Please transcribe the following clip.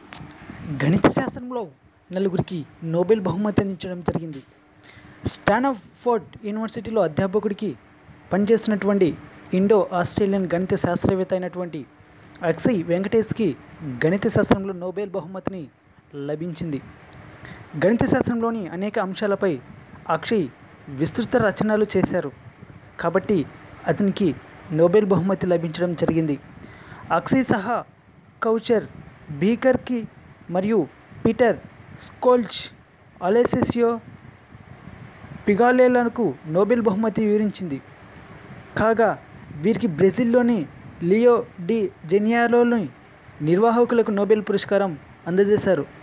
గణిత శాస్త్రంలో నలుగురికి నోబెల్ బహుమతి అందించడం జరిగింది స్టాన్ఫోర్డ్ యూనివర్సిటీలో అధ్యాపకుడికి పనిచేస్తున్నటువంటి ఇండో ఆస్ట్రేలియన్ గణిత శాస్త్రవేత్త అయినటువంటి అక్షయ్ వెంకటేష్కి గణిత శాస్త్రంలో నోబెల్ బహుమతిని లభించింది గణిత శాస్త్రంలోని అనేక అంశాలపై అక్షయ్ విస్తృత రచనలు చేశారు కాబట్టి అతనికి నోబెల్ బహుమతి లభించడం జరిగింది అక్షయ్ సహా కౌచర్ బీకర్కి మరియు పీటర్ స్కోల్చ్ అలెసెసియో పిగాలేలకు నోబెల్ బహుమతి వివరించింది కాగా వీరికి బ్రెజిల్లోని లియో డి జెనియాలోని నిర్వాహకులకు నోబెల్ పురస్కారం అందజేశారు